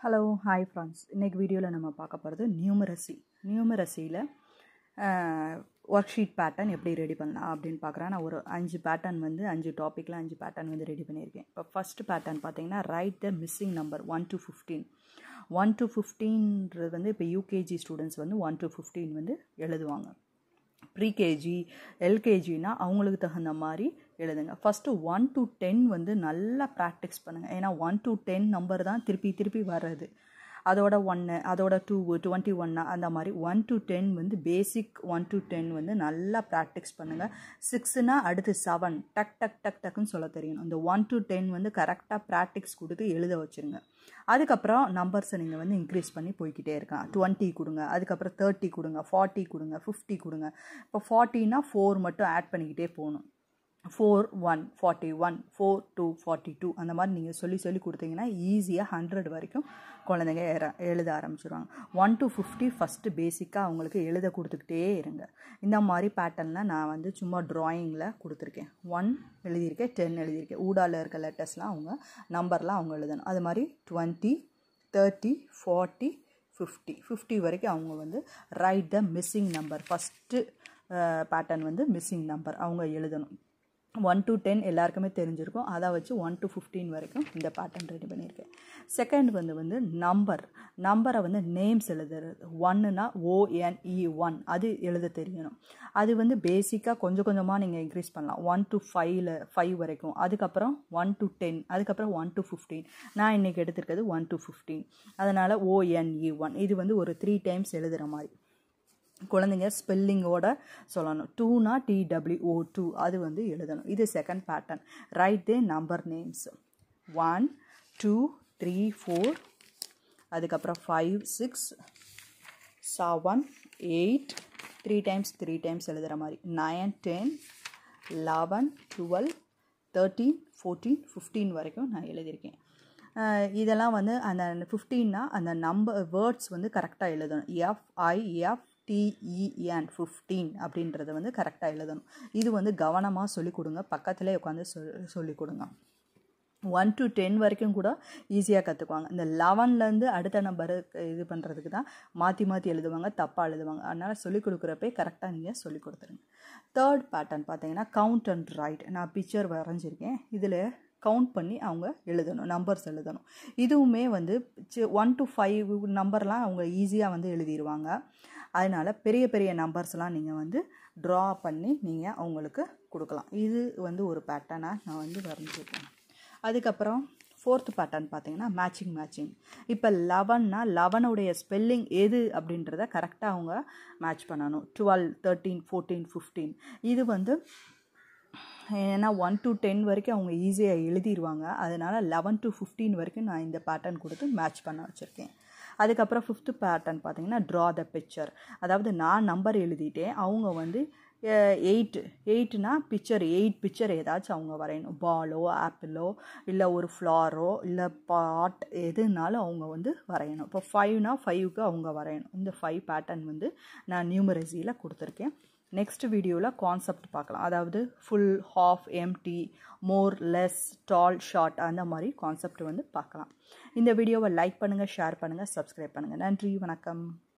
hello hi friends இன்றைக்கி வீடியோவில் நம்ம பார்க்க போகிறது நியூமரசி நியூமரசியில் ஒர்க் ஷீட் பேட்டர்ன் எப்படி ரெடி பண்ணலாம் அப்படின்னு பார்க்குறேன் நான் ஒரு அஞ்சு பேட்டர்ன் வந்து அஞ்சு டாப்பிக்கில் அஞ்சு பேட்டர்ன் வந்து ரெடி பண்ணியிருக்கேன் இப்போ ஃபஸ்ட்டு பேட்டர்ன் பார்த்தீங்கன்னா write the missing number one to fifteen one to ஃபிஃப்டீன்றது வந்து இப்போ யூகேஜி ஸ்டூடெண்ட்ஸ் வந்து ஒன் டு ஃபிஃப்டீன் வந்து எழுதுவாங்க ப்ரீகேஜி எல்கேஜினா அவங்களுக்கு தகுந்த மாதிரி எழுதுங்க ஃபஸ்ட்டு ஒன் டு டென் வந்து நல்லா ப்ராக்டிஸ் பண்ணுங்கள் ஏன்னா ஒன் டு டென் நம்பர் தான் திருப்பி திருப்பி வர்றது அதோட ஒன்று அதோட டூ டுவெண்ட்டி ஒன்னா அந்த மாதிரி ஒன் டு டென் வந்து பேசிக் ஒன் டு டென் வந்து நல்லா ப்ராக்டிஸ் பண்ணுங்கள் சிக்ஸ்னா அடுத்து செவன் டக் டக் டக் டக்குன்னு சொல்ல தெரியணும் இந்த ஒன் டு டென் வந்து கரெக்டாக ப்ராக்டிஸ் கொடுத்து எழுத வச்சுருங்க அதுக்கப்புறம் நம்பர்ஸை நீங்கள் வந்து இன்க்ரீஸ் பண்ணி போய்கிட்டே இருக்கலாம் டுவெண்ட்டி கொடுங்க அதுக்கப்புறம் தேர்ட்டி கொடுங்க ஃபார்ட்டி கொடுங்க ஃபிஃப்டி கொடுங்க இப்போ ஃபார்ட்டினா ஃபோர் மட்டும் ஆட் பண்ணிக்கிட்டே போகணும் four one forty one four two forty two அந்த மாதிரி நீங்கள் சொல்லி சொல்லி கொடுத்தீங்கன்னா ஈஸியாக ஹண்ட்ரட் வரைக்கும் குழந்தைங்க எழுத ஆரம்பிச்சிருவாங்க ஒன் டு ஃபிஃப்டி ஃபஸ்ட்டு பேசிக்காக அவங்களுக்கு எழுத கொடுத்துக்கிட்டே இருங்க இந்த மாதிரி பேட்டர்னில் நான் வந்து சும்மா ட்ராயிங்கில் கொடுத்துருக்கேன் ஒன் எழுதியிருக்கேன் டென் எழுதியிருக்கேன் ஊடாவில் இருக்க லெட்டர்ஸ்லாம் அவங்க நம்பர்லாம் அவங்க எழுதணும் அது மாதிரி twenty thirty forty fifty fifty வரைக்கும் அவங்க வந்து write the missing number first pattern வந்து மிஸ்ஸிங் நம்பர் அவங்க எழுதணும் ஒன் டு டென் எல்லாருக்குமே தெரிஞ்சிருக்கும் அதை வச்சு ஒன் டு ஃபிஃப்டீன் வரைக்கும் இந்த பேட்டர்ன் ரெடி பண்ணியிருக்கேன் செகண்ட் வந்து வந்து நம்பர் நம்பரை வந்து நேம்ஸ் எழுதுறது ஒன்னுனா ஓஎன்இ ஒன் அது எழுத தெரியணும் அது வந்து பேசிக்காக கொஞ்சம் கொஞ்சமாக நீங்கள் இன்க்ரீஸ் பண்ணலாம் ஒன் டு ஃபைவ்ல ஃபைவ் வரைக்கும் அதுக்கப்புறம் ஒன் டு டென் அதுக்கப்புறம் ஒன் டு ஃபிஃப்டீன் நான் இன்றைக்கி எடுத்திருக்கிறது ஒன் டு ஃபிஃப்டீன் அதனால் ஓஎன்இ ஒன் இது வந்து ஒரு த்ரீ டைம்ஸ் எழுதுகிற மாதிரி குழந்தைங்க ஸ்பெல்லிங்கோட சொல்லணும் டூனா டிடபிள்யூஓ டூ அது வந்து எழுதணும் இது second pattern write the number names one two three four அதுக்கப்புறம் five six seven eight three times three times எழுதுகிற மாதிரி nine ten eleven twelve thirteen fourteen fifteen வரைக்கும் நான் எழுதியிருக்கேன் இதெல்லாம் வந்து அந்த ஃபிஃப்டீன்னா அந்த நம்பர் வேர்ட்ஸ் வந்து கரெக்டாக எழுதணும் எஃப்ஐஎஃப் டிஇஎன் ஃபிஃப்டீன் அப்படின்றத வந்து கரெக்டாக எழுதணும் இது வந்து கவனமாக சொல்லிக் கொடுங்க பக்கத்துலேயே உட்காந்து சொல் சொல்லிக் கொடுங்க ஒன் டு டென் வரைக்கும் கூட ஈஸியாக கற்றுக்குவாங்க இந்த லெவன்லேருந்து அடுத்த நம்பர் இது பண்ணுறதுக்கு தான் மாற்றி மாற்றி எழுதுவாங்க தப்பாக எழுதுவாங்க அதனால் சொல்லிக் கொடுக்குறப்பே கரெக்டாக நீங்கள் சொல்லிக் கொடுத்துருங்க தேர்ட் பேட்டர்ன் பார்த்தீங்கன்னா கவுண்ட் அண்ட் ரைட் நான் பிக்சர் வரைஞ்சிருக்கேன் இதில் கவுண்ட் பண்ணி அவங்க எழுதணும் நம்பர்ஸ் எழுதணும் இதுவுமே வந்து ஒன் டு ஃபைவ் நம்பர்லாம் அவங்க ஈஸியாக வந்து எழுதிடுவாங்க அதனால் பெரிய பெரிய நம்பர்ஸ்லாம் நீங்கள் வந்து ட்ரா பண்ணி நீங்கள் அவங்களுக்கு கொடுக்கலாம் இது வந்து ஒரு பேட்டர்னாக நான் வந்து வரைஞ்சிருக்கேன் அதுக்கப்புறம் ஃபோர்த் பேட்டர்ன் பார்த்தீங்கன்னா மேட்சிங் மேட்சிங் இப்போ லெவன்னா லெவனுடைய ஸ்பெல்லிங் எது அப்படின்றத கரெக்டாக அவங்க மேட்ச் பண்ணணும் டுவெல் தேர்ட்டீன் ஃபோர்டீன் ஃபிஃப்டீன் இது வந்து ஏன்னா ஒன் டு டென் வரைக்கும் அவங்க ஈஸியாக எழுதிடுவாங்க அதனால் லெவன் டு ஃபிஃப்டீன் வரைக்கும் நான் இந்த பேட்டர்ன் கொடுத்து மேட்ச் பண்ண வச்சுருக்கேன் அதுக்கப்புறம் ஃபிஃப்த்து பேட்டர்ன் பார்த்தீங்கன்னா ட்ரா த பிக்சர் அதாவது நான் நம்பர் எழுதிட்டேன் அவங்க வந்து எயிட் எயிட்னா பிக்சர் எயிட் பிக்சர் ஏதாச்சும் அவங்க வரையணும் பாலோ ஆப்பிளோ இல்லை ஒரு ஃப்ளாரோ இல்லை பாட் எதுனாலும் அவங்க வந்து வரையணும் இப்போ ஃபைவ்னா ஃபைவ்க்கு அவங்க வரையணும் இந்த ஃபைவ் பேட்டர்ன் வந்து நான் நியூமரசியில் கொடுத்துருக்கேன் நெக்ஸ்ட் வீடியோவில் கான்செப்ட் பார்க்கலாம் அதாவது full half empty more less tall short அந்த மாதிரி கான்செப்ட் வந்து பார்க்கலாம் இந்த வீடியோவை லைக் பண்ணுங்கள் ஷேர் பண்ணுங்கள் சப்ஸ்கிரைப் பண்ணுங்கள் நன்றி வணக்கம்